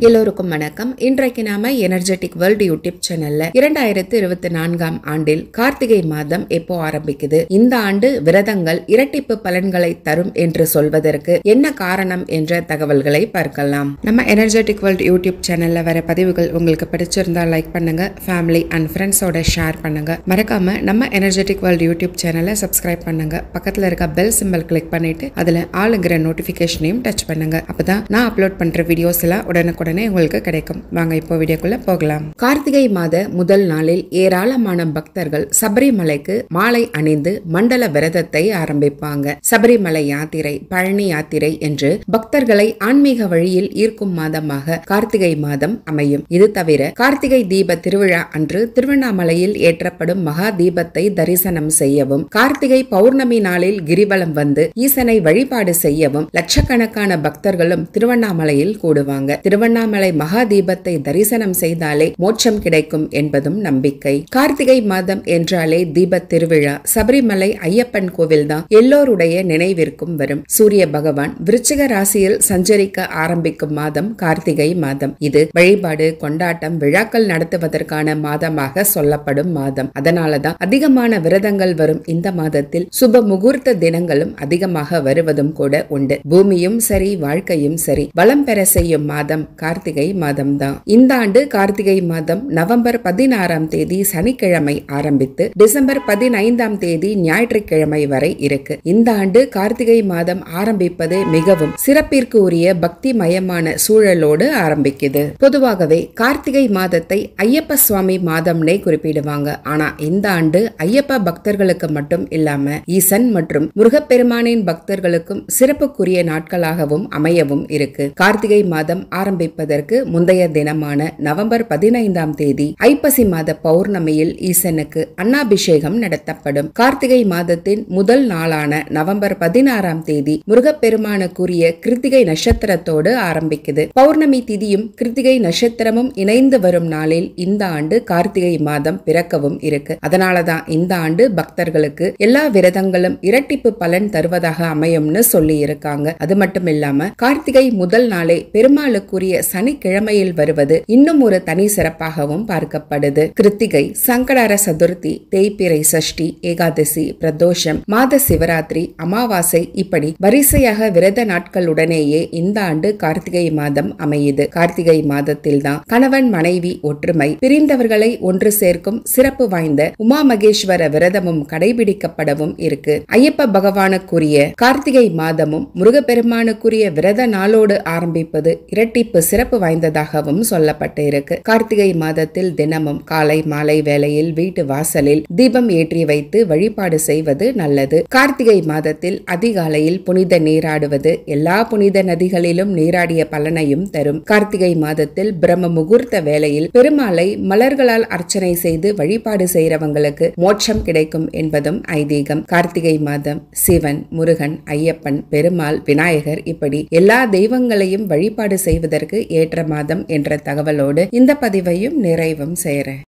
எல்லோருக்கும் வணக்கம் இன்றைக்கு நாம எனர்ஜெட்டிக் வேர்ல்டு யூடியூப் சேனல்ல இரண்டாயிரத்து இருபத்தி நான்காம் ஆண்டில் கார்த்திகை மாதம் எப்போ ஆரம்பிக்குது இந்த ஆண்டு விரதங்கள் இரட்டிப்பு பலன்களை தரும் என்று சொல்வதற்கு என்ன காரணம் என்ற தகவல்களை பார்க்கலாம் நம்ம எனர்ஜெட்டிக் வேர்ல்டு யூடியூப் சேனல்ல வர பதிவுகள் உங்களுக்கு பிடிச்சிருந்தா லைக் பண்ணுங்க ஃபேமிலி அண்ட் ஃப்ரெண்ட்ஸோட ஷேர் பண்ணுங்க மறக்காம நம்ம எனர்ஜெட்டிக் வேர்ல்டு யூடியூப் சேனலை சப்ஸ்கிரைப் பண்ணுங்க பக்கத்துல இருக்க பெல் சிம்பல் கிளிக் பண்ணிட்டு அதுல ஆளுங்கிற நோட்டிபிகேஷனையும் டச் பண்ணுங்க அப்பதான் நான் அப்லோட் பண்ற வீடியோஸ் எல்லாம் உடனுக்குடனே உங்களுக்கு கிடைக்கும் வாங்க இப்போ வீடியோக்குள்ள போகலாம் கார்த்திகை மாத முதல் நாளில் ஏராளமான பக்தர்கள் சபரிமலைக்கு மாலை அணிந்து மண்டல விரதத்தை ஆரம்பிப்பாங்க சபரிமலை யாத்திரை பழனி யாத்திரை என்று பக்தர்களை ஆன்மீக வழியில் ஈர்க்கும் மாதமாக கார்த்திகை மாதம் அமையும் இது தவிர கார்த்திகை தீப திருவிழா அன்று திருவண்ணாமலையில் ஏற்றப்படும் மகா தீபத்தை தரிசனம் செய்யவும் கார்த்திகை பௌர்ணமி நாளில் கிரிவலம் வந்து ஈசனை வழிபாடு செய்யவும் லட்சக்கணக்கான பக்தர்களும் திருவண்ணாமலையில் கூடுவாங்க திருவண்ணாமலை மகா தீபத்தை தரிசனம் செய்தாலே மோட்சம் கிடைக்கும் என்பதும் நம்பிக்கை கார்த்திகை மாதம் என்றாலே தீப திருவிழா சபரிமலை ஐயப்பன் கோவில் தான் எல்லோருடைய நினைவிற்கும் வரும் சூரிய பகவான் விருச்சிக ராசியில் சஞ்சரிக்க ஆரம்பிக்கும் மாதம் கார்த்திகை மாதம் இது வழிபாடு கொண்டாட்டம் விழாக்கள் நடத்துவதற்கான மாதமாக சொல்லப்படும் மாதம் அதனாலதான் அதிகமான விரதங்கள் வரும் இந்த மாதத்தில் சுப முகூர்த்த தினங்களும் அதிகமாக வருவதும் கூட உண்டு பூமியும் சரி வாழ்க்கையும் சரி வளம் பெற செய்யும் மாதம் கார்த்திகை மாதம் தான் இந்த ஆண்டு கார்த்திகை மாதம் நவம்பர் பதினாறாம் தேதி சனிக்கிழமை ஆரம்பித்து டிசம்பர் பதினைந்தாம் தேதி ஞாயிற்றுக்கிழமை வரை இருக்கு இந்த ஆண்டு கார்த்திகை மாதம் ஆரம்பிப்பது மிகவும் சிறப்பிற்கு உரிய பக்தி மயமான சூழலோடு ஆரம்பிக்குது பொதுவாகவே கார்த்திகை மாதத்தை ஐயப்ப சுவாமி மாதம்னே குறிப்பிடுவாங்க ஆனா இந்த ஆண்டு ஐயப்ப பக்தர்களுக்கு மட்டும் இல்லாம ஈசன் மற்றும் முருகப்பெருமானின் பக்தர்களுக்கும் சிறப்புக்குரிய நாட்களாகவும் அமையவும் இருக்கு கார்த்திகை மாதம் ஆரம்பிப்பதற்கு முந்தைய தினமான நவம்பர் பதினைந்தாம் தேதி ஐப்பசி மாத பௌர்ணமியில் ஈசனுக்கு அன்னாபிஷேகம் நடத்தப்படும் கார்த்திகை மாதத்தின் முதல் நாளான நவம்பர் பதினாறாம் தேதி முருகப்பெருமானுக்குரிய கிருத்திகை நட்சத்திரத்தோடு ஆரம்பிக்குது பௌர்ணமி திதியும் கிருத்திகை நட்சத்திரமும் இணைந்து வரும் நாளில் இந்த ஆண்டு கார்த்திகை மாதம் பிறக்கவும் இருக்கு அதனாலதான் இந்த ஆண்டு பக்தர்களுக்கு எல்லா விரதங்களும் இரட்டிப்பு பலன் தருவதாக அமையும்னு சொல்லி இருக்காங்க அது மட்டும் இல்லாம கார்த்திகை முதல் நாளே பெருமாளுக்குரிய சனிக்கிழமையில் வருவது இன்னும் ஒரு தனி சிறப்பாகவும் பார்க்கப்படுது கிருத்திகை சங்கடார சதுர்த்தி தேய்பிறை சஷ்டி ஏகாதசி பிரதோஷம் மாத சிவராத்திரி அமாவாசை இப்படி வரிசையாக விரத நாட்களுடனேயே இந்த ஆண்டு கார்த்திகை மாதம் அமையுது கார்த்திகை மாதத்தில் தான் கணவன் மனைவி ஒற்றுமை பிரிந்தவர்களை ஒன்று சேர்க்கும் சிறப்பு வாய்ந்த உமா மகேஸ்வர விரதமும் கடைபிடிக்கப்படவும் இருக்கு ஐயப்ப பகவானுக்குரிய கார்த்திகை மாதமும் முருகப்பெருமானுக்குரிய விரத நாளோடு ஆரம்பிப்பது இரட்டிப்பு சிறப்பு வாய்ந்ததாகவும் சொல்லப்பட்டு இருக்கு கார்த்திகை மாதத்தில் தினமும் காலை மாலை வேளையில் வீட்டு வாசலில் தீபம் ஏற்றி வைத்து வழிபாடு செய்வது நல்லது கார்த்திகை மாதத்தில் அதிகாலையில் புனித நீராடுவது எல்லா புனித நதிகளிலும் நீராடிய பலனையும் தரும் கார்த்திகை மாதத்தில் பிரம்ம முகூர்த்த வேளையில் பெருமாளை மலர்களால் அர்ச்சனை செய்து வழிபாடு செய்யறவங்களுக்கு மோட்சம் கிடைக்கும் என்பதும் ஐதீகம் கார்த்திகை மாதம் சிவன் முருகன் ஐயப்பன் பெருமாள் விநாயகர் இப்படி எல்லா தெய்வங்களையும் வழிபாடு செய்வதற்கு ஏற்ற மாதம் என்ற தகவலோடு இந்த பதிவையும் நிறைவும் செய்கிறேன்